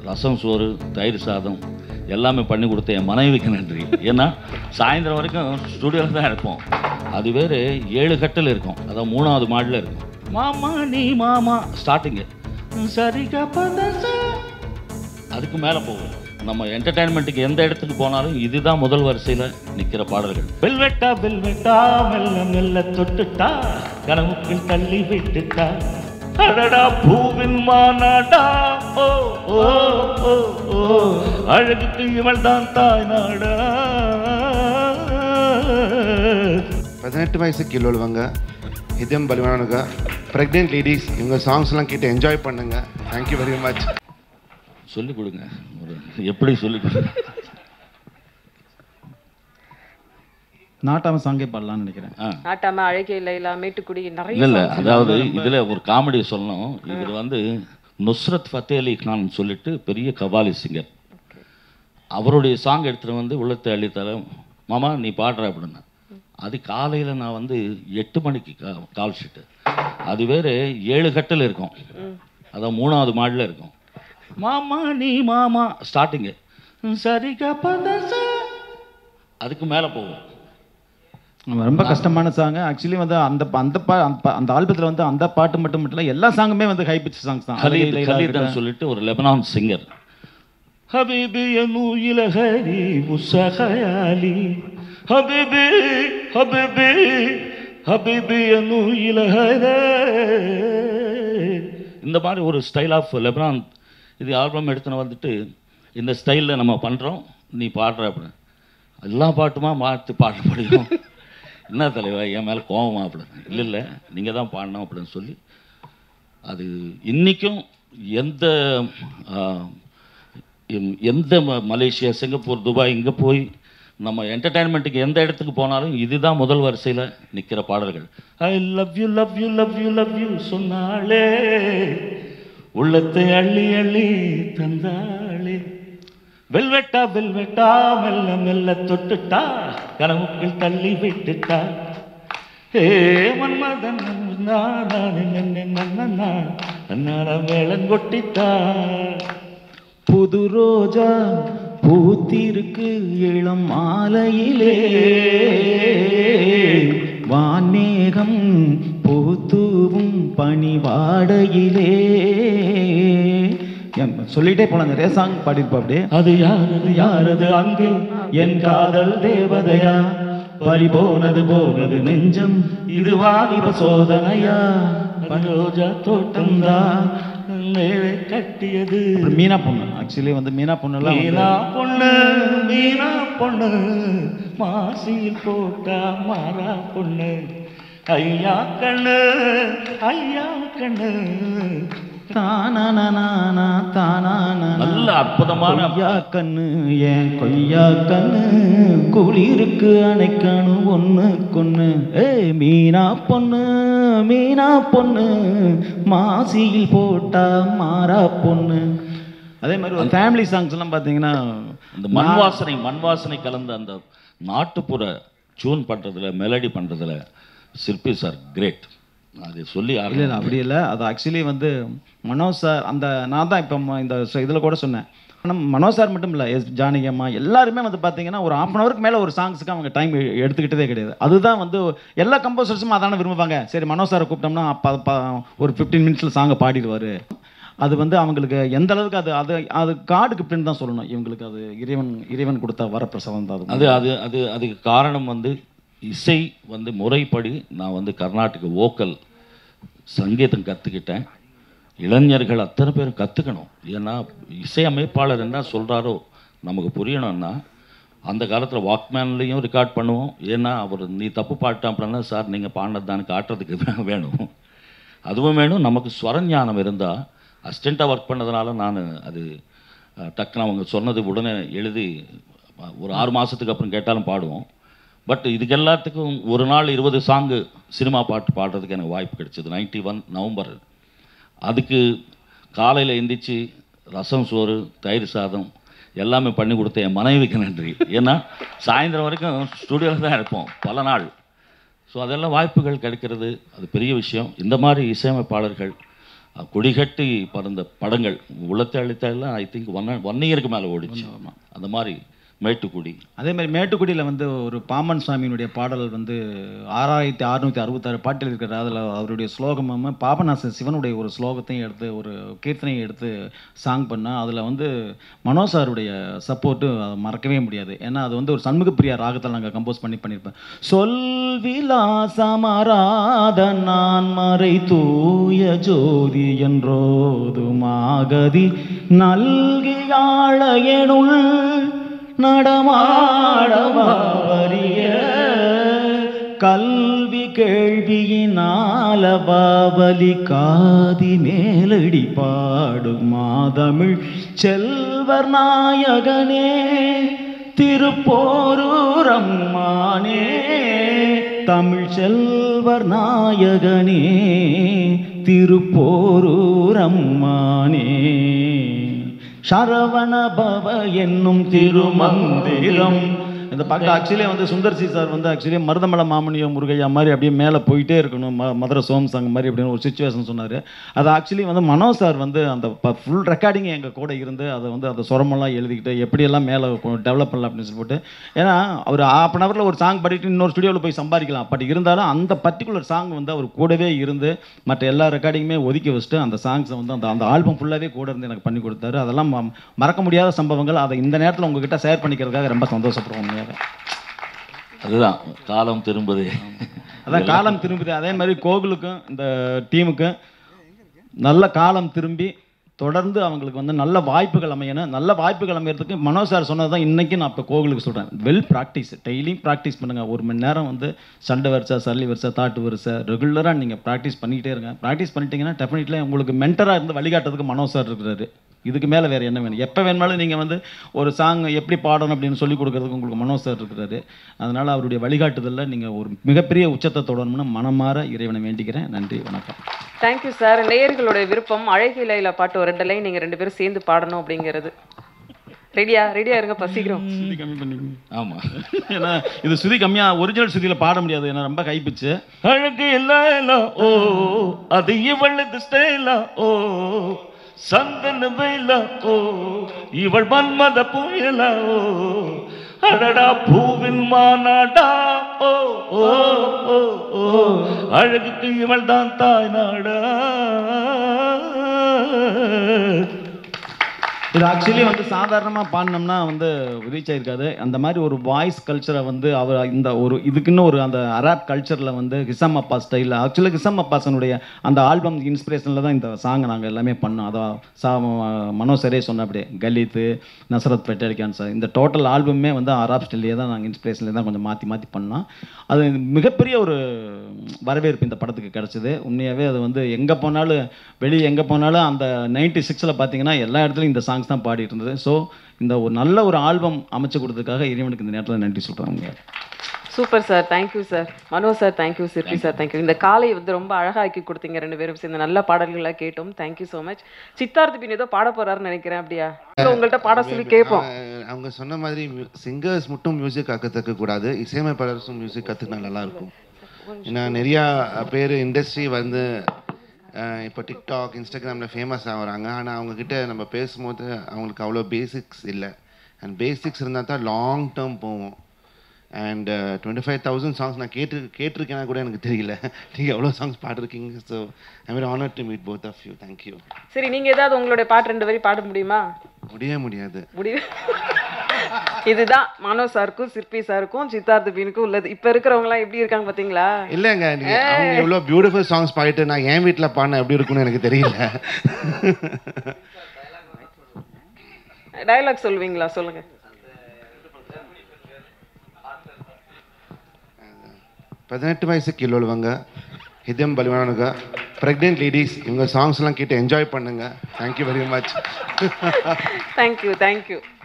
ரசம் சோறு தயிர் சாதம் எல்லாமே பண்ணி கொடுத்த என் மனைவிக்கு நன்றி ஏன்னா சாயந்தரம் வரைக்கும் ஸ்டுடியோவில் தான் இருப்போம் அது வேறு ஏழு கட்டில் இருக்கும் அதான் மூணாவது மாடியில் இருக்கும் மாமா நீ மாமா ஸ்டார்டிங்கு சரிகா பதசா அதுக்கு மேலே போகும் நம்ம என்டர்டைன்மெண்ட்டுக்கு எந்த இடத்துக்கு போனாலும் இதுதான் முதல் வரிசையில் நிற்கிற பாடல்கள் வெல்வெட்டா வெல்வெட்டா மெல்ல மெல்ல தொட்டுட்டா கனவுக்குள் தள்ளி விட்டுட்டா அடடா பூவின் மாநாடா ஓ ஓ ஓ ஓ அழகுக்கு இவள் தான் தாய் நாடா பதினெட்டு வயசு கீழே உள்ளவங்க இதயம் பலிவானவங்க ப்ரெக்னென்ட் லேடிஸ் இவங்க சாங்ஸ்லாம் கேட்டு என்ஜாய் பண்ணுங்க தேங்க்யூ வெரி மச் சொல்லிக் கொடுங்க ஒரு எப்படி சொல்லிக் கொடுங்க நாட்டாம சாங்கே பாடலாம்னு நினைக்கிறேன் ஆ நாட்டாம அழகே லைலா மேட்டுக்குடி நிறைய இல்ல இல்ல songs அதாவது இதுல ஒரு காமெடி சொல்லணும் இவர் வந்து நுஸ்ரத் ஃபத்தே அலி கான் சொல்லிட்டு பெரிய கபாலி சிங்கர் அவருடைய சாங் எடுத்துட்டு வந்து உள்ளத்தை அள்ளித்தர மாமா நீ பாடுற அப்படின்னா அது காலையில நான் வந்து எட்டு மணிக்கு கா- கால் ஷீட்டு அது வேறு ஏழு கட்டில் இருக்கும் அதான் மூணாவது மாடியில் இருக்கும் மாமா நீ மாமா ஸ்டார்டிங்கு சரிகா பதசா அதுக்கு மேலே போகும் ஆமா, ரொம்ப கஷ்டமான சாங் ஆக்சுவலி வந்து அந்த அந்த பா அந்த பா- அந்த ஆல்பத்தில் வந்து அந்த பாட்டு மட்டும் மட்டும் இல்லை எல்லா சாங்குமே வந்து ஹை பிச் சாங்ஸ் தான் கலீத் அலையில கலீத்னு இருக்கட்டும். சொல்லிட்டு ஒரு லெபனான் சிங்கர் ஹபீபி யனு இலஹரி முசஹயாலி ஹபீபி ஹபீபி ஹபீபி யனு இலஹரே இந்த மாதிரி ஒரு ஸ்டைல் ஆஃப் லெபனான் இது ஆல்பம் எடுத்துன்னு வந்துட்டு இந்த ஸ்டைலில் நம்ம பண்ணுறோம் நீ பாடுற அப்படின்னு எல்லா பாட்டுமா மாற்றி பாட முடியும் என்ன தலைவா என் மேலே கோவமா அப்படின்னு இல்லை இல்லை நீங்கள் தான் பாடணும் அப்படின்னு சொல்லி அது இன்றைக்கும் எந்த ஆ, எம்- எந்த ம- மலேசியா சிங்கப்பூர் துபாய் இங்கே போய் நம்ம என்டர்டைன்மெண்ட்டுக்கு எந்த இடத்துக்கு போனாலும் இதுதான் முதல் வரிசையில் நிற்கிற பாடல்கள் I love you love you love you love you சொன்னாளே உள்ளத்தை அள்ளி அள்ளி தந்தாளே வெல்வெட்டா வெல்வெட்டா மெல்ல மெல்ல தொட்டுட்டா கனவுக்குள் தள்ளி விட்டுட்டா ஹே மன்மதன் நன்னார மேளம் கொட்டிட்டா புது ரோஜா பூத்திருக்கு இளம் மாலையிலே வான்மேகம் பூத்தூவும் பனிவாடையிலே எம், சொல்லிட்டே போலாம் நிறைய சாங் பாடியிருப்பா அப்படியே அது யாரது யாரது அங்கே என் காதல் தேவதையா பறிபோனது போனது நெஞ்சம் இது வாலிப சோதனையா ரோஜா தோட்டம்தான் மேலே கட்டியது அப்புறம் மீனா பொண்ணு ஆக்சுவலி வந்து மீனா பொண்ணுலாம் வந்து- மீனா பொண்ணு மீனா பொண்ணு மாசியில் போட்டா மாறா பொண்ணு ஐயா கண்ணு ஐயா கண்ணு தானானானா, தானானானா. நல்ல அற்புதமான கொய்யா கண்ணு ஏன் கொய்யா கண்ணு குளிருக்கு அணைக்கணும் ஒண்ணு கொண்ணு ஏய் மீனா பொண்ணு மீனா பொண்ணு மாசியில் போட்டா மாறா பொண்ணு அதே மாதிரி ஒரு ஃபேமிலி சாங்ஸ் எல்லாம் பார்த்தீங்கன்னா அந்த மண் வாசனை மண் வாசனை கலந்த அந்த நாட்டுப்புற டியூன் பண்றதுல மெலடி பண்றதுல சிற்பி சார் கிரேட் அது சொல்லி இல்லை யாரும் இல்லை அப்படி இல்லை அது ஆக்சுவலி வந்து மனோஜ் சார் அந்த நான் தான் இப்போ இந்த இதில் கூட சொன்னேன் ஆனால் மனோஜ் சார் மட்டும் இல்லை எஸ் ஜானகி அம்மா எல்லாருமே வந்து பார்த்தீங்கன்னா ஒரு half அன் ஹவருக்கு மேலே ஒரு சாங்ஸுக்கு அவங்க டைம் எடுத்துக்கிட்டதே கிடையாது அதுதான் வந்து எல்லா கம்போசர்ஸும் அதான விரும்புவாங்க சரி மனோஜ் சாரை கூப்பிட்டோம்னா அப்ப- அப்ப ஒரு ஃபிஃப்டீன் மினிட்ஸில் சாங்கை பாடிடுவார் அது வந்து அவங்களுக்கு எந்த அளவுக்கு அது அது அது காடு கிஃப்ட்னு தான் சொல்லணும் இவங்களுக்கு அது இறைவன் இறைவன் கொடுத்த வரப்பிரசாதம் தான் அது அது அது அதுக்கு காரணம் வந்து இசை வந்து முறைப்படி நான் வந்து கர்நாடக வோக்கல் சங்கீதம் கற்றுக்கிட்டேன் இளைஞர்கள் அத்தனை பேரும் கற்றுக்கணும் ஏன்னா இசையமைப்பாளர் என்ன சொல்கிறாரோ நமக்கு புரியணும்னா அந்த காலத்தில் வாக்மேன்லேயும் ரெக்கார்ட் பண்ணுவோம் ஏன்னா அவர் நீ தப்பு பாட்டான் அப்படின்னா சார் நீங்கள் பாடினது தான் காட்டுறதுக்கு வே- வேணும் அதுவும் வேணும் நமக்கு ஸ்வரஞானம் இருந்தால் அசிஸ்டண்ட்டாக ஒர்க் பண்ணதுனால நான் அது அஹ், டக்குன்னு அவங்க சொன்னது உடனே எழுதி அஹ், ஒரு ஆறு மாதத்துக்கு அப்புறம் கேட்டாலும் பாடுவோம் பட் இதுக்கு எல்லாத்துக்கும் ஒரு நாள் இருபது சாங்கு சினிமா பாட்டு பாடுறதுக்கு எனக்கு வாய்ப்பு கிடைச்சது நைன்டி ஒன் நவம்பர் அதுக்கு காலையில் எந்திரிச்சு ரசம் சோறு தயிர் சாதம் எல்லாமே பண்ணி கொடுத்த என் மனைவிக்கு நன்றி ஏன்னா சாயந்தரம் வரைக்கும் ஸ்டுடியோவில் தான் இருப்போம் பல நாள் ஸோ அதெல்லாம் வாய்ப்புகள் கிடைக்கிறது அது பெரிய விஷயம் இந்த மாதிரி இசையமைப்பாளர்கள் கொடிகட்டி பறந்த படங்கள் உளத்தை அழித்தெல்லாம் ஐ திங்க் ஒன் ஒன் இயருக்கு மேலே ஓடிச்சு அந்த மாதிரி மேட்டுக்குடி அதே மாதிரி மேட்டுக்குடியில் வந்து ஒரு பாமன் சுவாமியினுடைய பாடல் வந்து ஆறாயிரத்தி அறுநூற்றி அறுபத்தாறு பாட்டில் இருக்கிற அதில் அவருடைய ஸ்லோகமும் பாபநாசன் சிவனுடைய ஒரு ஸ்லோகத்தையும் எடுத்து ஒரு கீர்த்தனையும் எடுத்து சாங் பண்ணால் அதில் வந்து மனோ சாருடைய சப்போர்ட்டு மறக்கவே முடியாது ஏன்னா அது வந்து ஒரு சண்முகப்பிரியா ராகத்தில் நாங்கள் கம்போஸ் பண்ணி பண்ணியிருப்பேன் சொல் விலாசமராத நான் மறை தூய ஜோதி என்றோது மாகதி நல்கியாழ எனுள் நடமாடவரிய கல்வி கேள்வியினால பாவலி காதி மேலடி பாடும் மாதமிழ் செல்வர் நாயகனே திருப்போரூரம்மானே தமிழ் செல்வர் நாயகனே திருப்போரூரம்மானே சரவண பவ என்னும் திருமந்திரம் இந்த பக்கம் ஆக்சுவலி வந்து சுந்தர்சி சார் வந்து ஆக்சுவலி மருதமலை மாமனியம் முருகையா மாதிரி அப்படியே மேலே போயிட்டே இருக்கணும் ம மதுரை சோம் சங் மாதிரி அப்படின்னு ஒரு சுச்சுவேஷன் சொன்னார் அது ஆக்சுவலி வந்து மனோ சார் வந்து அந்த ஃபுல் ரெக்கார்டிங் எங்கள் கூட இருந்து அதை வந்து அந்த சுரமெல்லாம் எழுதிக்கிட்டு எப்படியெல்லாம் மேலே டெவலப் பண்ணலாம் அப்படின்னு சொல்லிட்டு ஏன்னா அவர் ஹாஃப் அன் ஹவரில் ஒரு சாங் பாடிட்டு இன்னொரு ஸ்டுடியோவில் போய் சம்பாதிக்கலாம் பட் இருந்தாலும் அந்த பர்டிகுலர் சாங் வந்து அவர் கூடவே இருந்து மற்ற எல்லா ரெக்கார்டிங்குமே ஒதுக்கி வச்சுட்டு அந்த சாங்ஸை வந்து அந்த அந்த ஆல்பம் ஃபுல்லாகவே கூட இருந்து எனக்கு பண்ணி கொடுத்தாரு அதெல்லாம் ம- மறக்க முடியாத சம்பவங்கள் அதை இந்த நேரத்தில் உங்ககிட்ட ஷேர் பண்ணிக்கிறதுக்காக ரொம்ப சந்தோஷப்படுறோம் உண்மையாக அதுதான் காலம் திரும்புதே அதான் காலம் திரும்புது அதே மாதிரி கோகுலுக்கும் இந்த டீமுக்கும் நல்ல காலம் திரும்பி தொடர்ந்து அவங்களுக்கு வந்து நல்ல வாய்ப்புகள் அமையணும் நல்ல வாய்ப்புகள் அமையறதுக்கு மனோ சார் சொன்னது தான் இன்றைக்கி நான் இப்போ கோகுலுக்கு சொல்கிறேன் வெல் ப்ராக்டிஸ் டெய்லியும் ப்ராக்டிஸ் பண்ணுங்கள் ஒரு மணி நேரம் வந்து சண்டை வரிசை சல்லி வரிசை தாட்டு வரிசை ரெகுலராக நீங்கள் ப்ராக்டிஸ் பண்ணிக்கிட்டே இருங்க ப்ராக்டிஸ் பண்ணிட்டீங்கன்னா டெஃபினெட்லி உங்களுக்கு மென்டராக இருந்து வழிகாட்டுறதுக்கு மனோ சார் இருக்கிறாரு இதுக்கு மேலே வேறு என்ன வேணும் எப்போ வேணுமாலும் நீங்கள் வந்து ஒரு சாங் எப்படி பாடணும் அப்படின்னு சொல்லி கொடுக்கறதுக்கு உங்களுக்கு மனோ சார் இருக்கிறாரு அதனால் அவருடைய வழிகாட்டுதலில் நீங்கள் ஒரு மிகப்பெரிய உச்சத்தை தொடரணும்னு மனமாற இறைவனை வேண்டிக்கிறேன் நன்றி வணக்கம் தேங்க்யூ சார் நேயர்களோட விருப்பம் அழகிலையில பாட்டு ஒரு ரெண்டு லைன் நீங்க ரெண்டு பேரும் சேர்ந்து பாடணும் அப்படிங்கிறது ரெடியா ரெடியா இருங்க பசிக்கிறோம் சுதி கம்மி பண்ணிக்கோங்க ஆமாம் ஏன்னா இது சுதி கம்மியாக ஒரிஜினல் சுதியில் பாட முடியாது ஏன்னா ரொம்ப கைப்பிச்சு அழகு இல்ல ஓ அது இவளது ஸ்டைலா ஓ சந்தன வேலா ஓ இவள் மன்மத புயலா ஓ அடடா பூவின் மாநாடா ஓ ஓ ஓ ஓ அழகுக்கு இவள் தான் தாய் நாடா இது ஆக்சுவலி வந்து சாதாரணமாக பாடினோம்னா வந்து ரீச் ஆயிருக்காது அந்த மாதிரி ஒரு வாய்ஸ் கல்ச்சரை வந்து அவர் இந்த ஒரு இதுக்குன்னு ஒரு அந்த அராப் கல்ச்சரில் வந்து ஹிசம் அப்பா ஸ்டைலில் ஆக்சுவலாக ஹிசம் அப்பாசனுடைய அந்த ஆல்பம் இன்ஸ்பிரேஷனில் தான் இந்த சாங்கை நாங்கள் எல்லாமே பண்ணோம் அதான் சா மனோ சரே சொன்ன அப்படியே கலித்து நசரத் பெட்டரிக்கான் சார் இந்த டோட்டல் ஆல்பமே வந்து அராப் ஸ்டைலே தான் நாங்கள் இன்ஸ்பிரேஷனில் தான் கொஞ்சம் மாற்றி மாற்றி பண்ணோம் அது மிகப்பெரிய ஒரு வரவேற்பு இந்த படத்துக்கு கிடச்சிது உண்மையாகவே அது வந்து எங்கே போனாலும் வெளியே எங்கே போனாலும் அந்த நைன்டி சிக்ஸில் பார்த்தீங்கன்னா எல்லா இடத்துலையும் இந்த சாங்ஸ் தான் பாடிட்டு இருந்தது ஸோ இந்த ஒரு நல்ல ஒரு ஆல்பம் அமைச்சு கொடுத்ததுக்காக இறைவனுக்கு இந்த நேரத்தில் நன்றி சொல்கிறாங்க super sir thank you sir Mano sir thank you Sirpi sir thank you இந்த காலை வந்து ரொம்ப அழகாக்கி கொடுத்தீங்க ரெண்டு பேரும் சேர்ந்து நல்ல பாடல்களாக கேட்டோம் தேங்க்யூ ஸோ மச் சித்தார்த் பின் ஏதோ பாட போறாருன்னு நினைக்கிறேன் அப்படியா இல்ல உங்கள்ட்ட பாட சொல்லி கேட்போம் ஆஹ் அவங்க சொன்ன மாதிரி சிங்கர்ஸ் மட்டும் மியூசிக் கற்றுக்க கூடாது இசையமைப்பாளர்ஸும் மியூசிக் கற்றுக்கினா நல்லா இருக்கும் ஏன்னா நிறையா பேர் இண்டஸ்ட்ரி வந்து ஆஹ் இப்போ டிக்டாக் இன்ஸ்டாகிராமில் ஃபேமஸ் ஆகுறாங்க ஆனால் அவங்கக்கிட்ட நம்ம பேசும்போது அவங்களுக்கு அவ்வளோ பேசிக்ஸ் இல்லை அண்ட் பேசிக்ஸ் இருந்தால் தான் லாங் டேர்ம் போவோம் and twenty five thousand songs நான் கேட்டு கேட்டிருக்கேனா கூட எனக்கு தெரியல நீங்கள் எவ்வளோ சாங்ஸ் பாடிருக்கீங்க so I very honour to meet both of you thank you சரி நீங்க ஏதாவது உங்களுடைய பாட்டு ரெண்டு வரி பாட முடியுமா முடிய முடியாது முடியும் இதுதான் மனோ சாருக்கும் சிற்பி சாருக்கும் சித்தார்த் பீனுக்கும் உள்ளது இப்ப இருக்கிறவங்க எல்லாம் எப்படி இருக்காங்க பாத்தீங்களா இல்லைங்க நீ அவங்க இவ்வளோ பியூட்டிஃபுல் சாங்ஸ் பாடிட்டு நான் என் வீட்டில் பாடின எப்படி இருக்கும்னு எனக்கு தெரியல டயலாக் சொல்வீங்களா சொல்லுங்க பதினெட்டு வயசு கீழே உள்ளவங்க இதயம் பலிவானவங்க ப்ரெக்னென்ட் லேடிஸ் இவங்க சாங்ஸ்லாம் கேட்டு என்ஜாய் பண்ணுங்க thank you very much thank you thank you